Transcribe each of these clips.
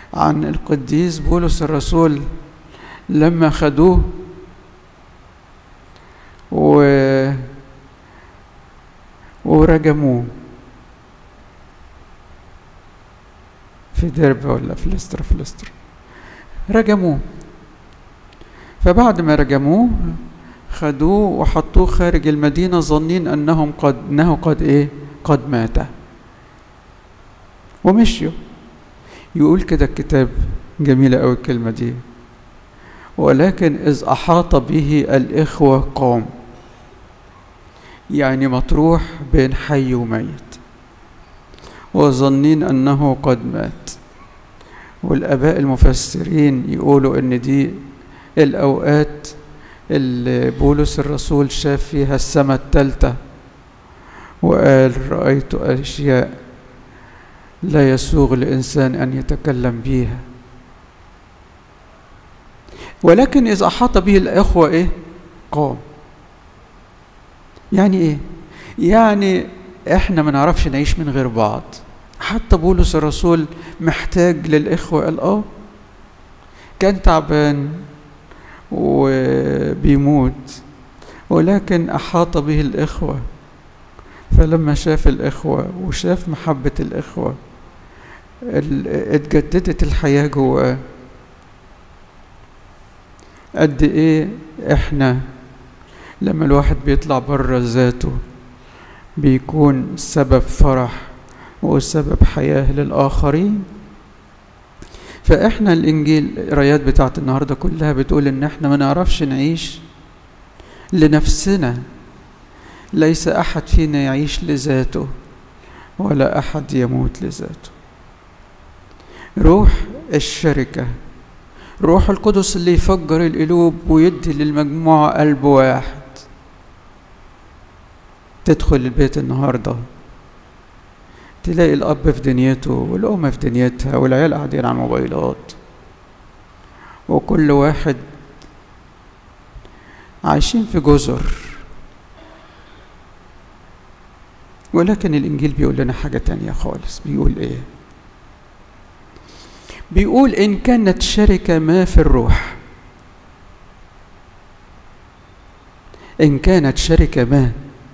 عن القديس بولس الرسول لما خدوه و ورجموه في دربة ولا في لستر في لستر رجموه فبعد ما رجموه خدوه وحطوه خارج المدينة ظنين أنهم قد أنه قد إيه قد مات ومشيوا يقول كده الكتاب جميلة أوي الكلمة دي ولكن إذ أحاط به الإخوة قام يعني مطروح بين حي وميت وظنين أنه قد مات والآباء المفسرين يقولوا إن دي الأوقات اللي بولس الرسول شاف فيها السماء التالتة وقال رأيت أشياء لا يسوغ الإنسان أن يتكلم بيها ولكن إذا أحاط به الإخوة إيه؟ قام يعني إيه؟ يعني إحنا ما نعرفش نعيش من غير بعض حتى بولس الرسول محتاج للإخوة قال آه كان تعبان وبيموت ولكن أحاط به الإخوة فلما شاف الإخوة وشاف محبة الإخوة اتجددت الحياة جواه قد إيه إحنا لما الواحد بيطلع بره ذاته بيكون سبب فرح وسبب حياة للآخرين فإحنا الإنجيل القرايات بتاعت النهاردة كلها بتقول إن إحنا ما نعرفش نعيش لنفسنا ليس أحد فينا يعيش لذاته ولا أحد يموت لذاته روح الشركة روح القدس اللي يفجر القلوب ويدي للمجموعة قلب واحد تدخل البيت النهاردة تلاقي الأب في دنيته والأم في دنيتها والعيال قاعدين على الموبايلات وكل واحد عايشين في جزر ولكن الإنجيل بيقول لنا حاجة تانية خالص بيقول إيه بيقول إن كانت شركة ما في الروح إن كانت شركة ما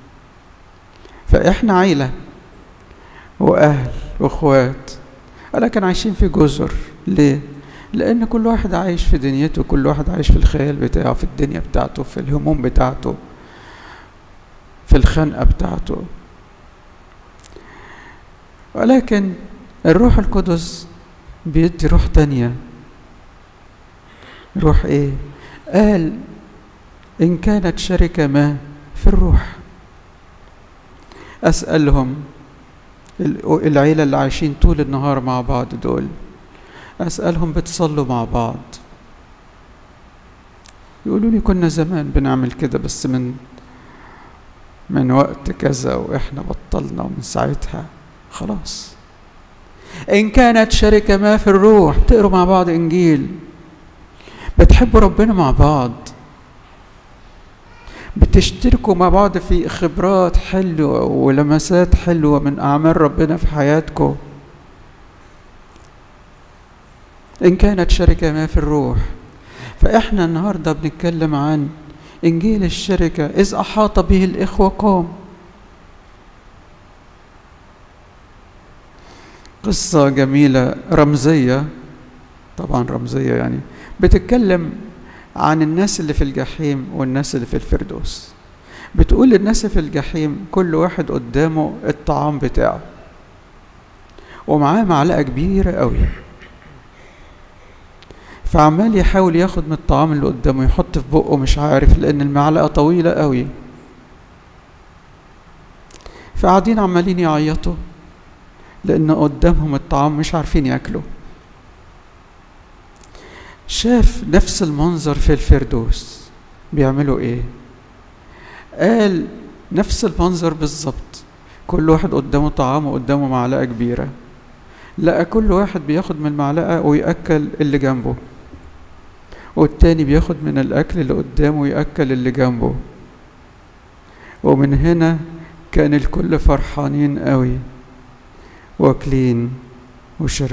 فإحنا عيلة وأهل وإخوات ولكن عايشين في جزر ليه؟ لأن كل واحد عايش في دنيته كل واحد عايش في الخيال بتاعه في الدنيا بتاعته في الهموم بتاعته في الخنقة بتاعته ولكن الروح القدس بيدي روح تانية روح ايه قال ان كانت شركة ما في الروح اسألهم العيلة اللي عايشين طول النهار مع بعض دول اسألهم بتصلوا مع بعض يقولوا لي كنا زمان بنعمل كده بس من من وقت كذا واحنا بطلنا ومن ساعتها خلاص إن كانت شركة ما في الروح بتقروا مع بعض إنجيل بتحبوا ربنا مع بعض بتشتركوا مع بعض في خبرات حلوة ولمسات حلوة من أعمال ربنا في حياتكم إن كانت شركة ما في الروح فإحنا النهاردة بنتكلم عن إنجيل الشركة إذ أحاط به الإخوة قام قصة جميلة رمزية طبعا رمزية يعني بتتكلم عن الناس اللي في الجحيم والناس اللي في الفردوس بتقول الناس في الجحيم كل واحد قدامه الطعام بتاعه ومعاه معلقة كبيرة قوي فعمال يحاول ياخد من الطعام اللي قدامه يحط في بقه مش عارف لأن المعلقة طويلة قوي فقاعدين عمالين يعيطوا لأن قدامهم الطعام مش عارفين ياكلوا شاف نفس المنظر في الفردوس بيعملوا ايه قال نفس المنظر بالظبط كل واحد قدامه طعام وقدامه معلقة كبيرة لقى كل واحد بياخد من المعلقة ويأكل اللي جنبه والتاني بياخد من الأكل اللي قدامه ويأكل اللي جنبه ومن هنا كان الكل فرحانين قوي واكلين وشربين